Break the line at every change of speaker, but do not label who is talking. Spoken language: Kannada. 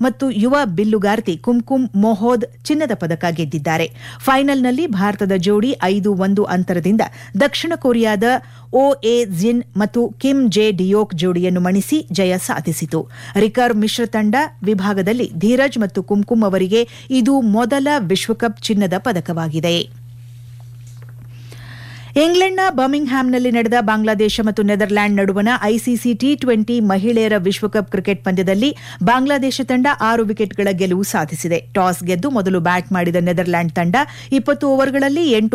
ಮತ್ತು ಯುವ ಬಿಲ್ಲುಗಾರ್ತಿ ಕುಂಕುಮ್ ಮೊಹೋದ್ ಚಿನ್ನದ ಪದಕ ಗೆದ್ದಿದ್ದಾರೆ ಫೈನಲ್ನಲ್ಲಿ ಭಾರತದ ಜೋಡಿ ಐದು ಒಂದು ಅಂತರದಿಂದ ದಕ್ಷಿಣ ಕೊರಿಯಾದ ಓ ಎ ಜಿನ್ ಮತ್ತು ಕಿಮ್ ಜೆ ಡಿಯೋಕ್ ಜೋಡಿಯನ್ನು ಮಣಿಸಿ ಜಯ ಸಾಧಿಸಿತು ರಿಕರ್ವ್ ಮಿಶ್ರ ತಂಡ ವಿಭಾಗದಲ್ಲಿ ಧೀರಜ್ ಮತ್ತು ಕುಂಕುಮ್ ಅವರಿಗೆ ಇದು ಮೊದಲ ವಿಶ್ವಕಪ್ ಚಿನ್ನದ ಪದಕವಾಗಿದೆ ಇಂಗ್ಲೆಂಡ್ನ ಬರ್ಮಿಂಗ್ಹ್ಯಾಮ್ನಲ್ಲಿ ನಡೆದ ಬಾಂಗ್ಲಾದೇಶ ಮತ್ತು ನೆದರ್ಲ್ಯಾಂಡ್ ನಡುವಣ ಐಸಿಸಿ ಟಿ ಟ್ವೆಂಟಿ ಮಹಿಳೆಯರ ವಿಶ್ವಕಪ್ ಕ್ರಿಕೆಟ್ ಪಂದ್ಯದಲ್ಲಿ ಬಾಂಗ್ಲಾದೇಶ ತಂಡ ಆರು ವಿಕೆಟ್ಗಳ ಗೆಲುವು ಸಾಧಿಸಿದೆ ಟಾಸ್ ಗೆದ್ದು ಮೊದಲು ಬ್ಯಾಟ್ ಮಾಡಿದ ನೆದರ್ಲ್ಯಾಂಡ್ ತಂಡ ಇಪ್ಪತ್ತು ಓವರ್ಗಳಲ್ಲಿ ಎಂಟು